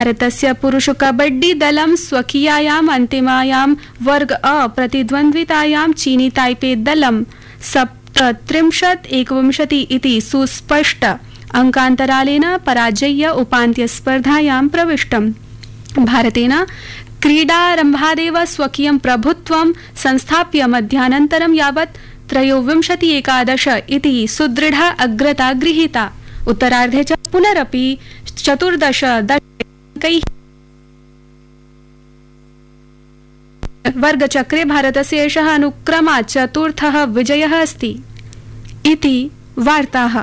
भारतस्य पुरुष कबड्डी दलं स्वकीयायाम् अन्तिमायां वर्ग अ प्रतिद्वन्द्वितायां चीनी ताइपे दलं सप्तत्रिंशत् एकविंशति इति सुस्पष्ट अङ्कान्तरालेन पराजय्य उपान्त्यस्पर्धायां प्रविष्टम् भारतेन क्रीडारम्भादेव स्वकीयं प्रभुत्वं संस्थाप्य मध्यानन्तरं यावत् त्रयोविंशति एकादश इति सुदृढा अग्रता गृहीता उत्तरार्धे च पुनरपि चतुर्दश दशकैः वर्गचक्रे भारतस्य एषः अनुक्रमात् चतुर्थः विजयः अस्ति इति वार्ताः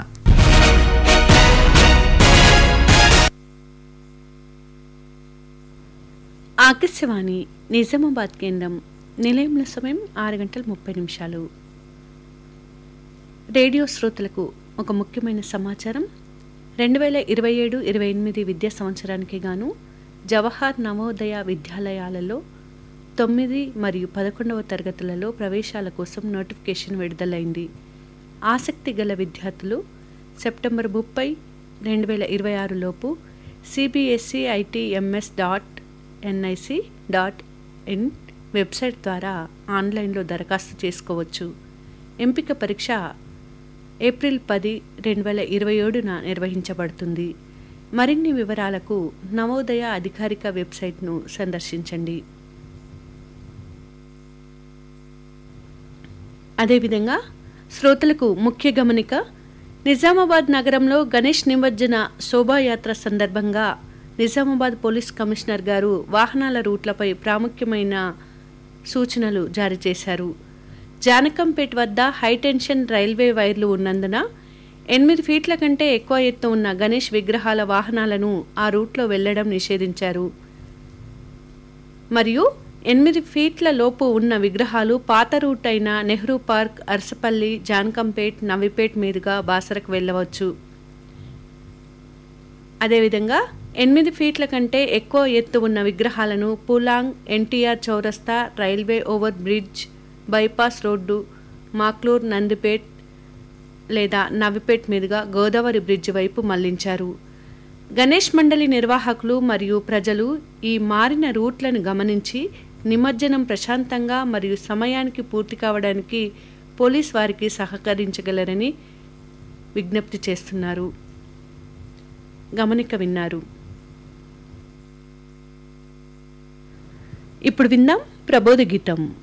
ఆకాశవాణి నిజామాబాద్ కేంద్రం నిలయంలో సమయం ఆరు గంటల ముప్పై నిమిషాలు రేడియో శ్రోతలకు ఒక ముఖ్యమైన సమాచారం రెండు వేల ఇరవై ఏడు ఇరవై ఎనిమిది విద్యా సంవత్సరానికి గాను జవహర్ నవోదయ విద్యాలయాలలో తొమ్మిది మరియు పదకొండవ తరగతులలో ప్రవేశాల కోసం నోటిఫికేషన్ విడుదలైంది ఆసక్తి గల విద్యార్థులు సెప్టెంబర్ ముప్పై రెండు వేల ఇరవై ఆరులోపు CBSE ITMS dot NIC dot in website ద్వారా ఆన్లైన్లో దరఖాస్తు చేసుకోవచ్చు ఎంపిక పరీక్ష ఏప్రిల్ పది రెండు వేల ఇరవై ఏడున నిర్వహించబడుతుంది మరిన్ని వివరాలకు నవోదయ అధికారిక వెబ్సైట్ను సందర్శించండి అదేవిధంగా శ్రోతలకు ముఖ్య గమనిక నిజామాబాద్ నగరంలో గణేష్ నిమజ్జన శోభాయాత్ర సందర్భంగా నిజామాబాద్ పోలీస్ కమిషనర్ గారు వాహనాల రూట్లపై ప్రాముఖ్యమైన సూచనలు జారీ చేశారు జానకంపేట్ వద్ద హైటెన్షన్ రైల్వే వైర్లు ఉన్నందున ఎనిమిది ఫీట్ల కంటే ఎక్కువ ఎత్తు ఉన్న గణేష్ విగ్రహాల వాహనాలను ఆ రూట్లో వెళ్లడం నిషేధించారు మరియు ఎనిమిది ఫీట్ల లోపు ఉన్న విగ్రహాలు పాత రూట్ అయిన నెహ్రూ పార్క్ అరసపల్లి జాన్కంపేట్ నవిపేట్ మీదుగా బాసరకు వెళ్ళవచ్చు అదేవిధంగా ఎనిమిది ఫీట్ల కంటే ఎక్కువ ఎత్తు ఉన్న విగ్రహాలను పూలాంగ్ ఎన్టీఆర్ చౌరస్తా railway over bridge bypass road Makloor Nandipet లేదా నవిపేట్ మీదుగా గోదావరి బ్రిడ్జ్ వైపు మళ్లించారు గణేష్ మండలి నిర్వాహకులు మరియు ప్రజలు ఈ మారిన రూట్లను గమనించి నిమజ్జనం ప్రశాంతంగా మరియు సమయానికి పూర్తి కావడానికి పోలీస్ వారికి సహకరించగలరని విజ్ఞప్తి చేస్తున్నారు గమనిక విన్నారు ఇప్పుడు విందాం ప్రబోధ గీతం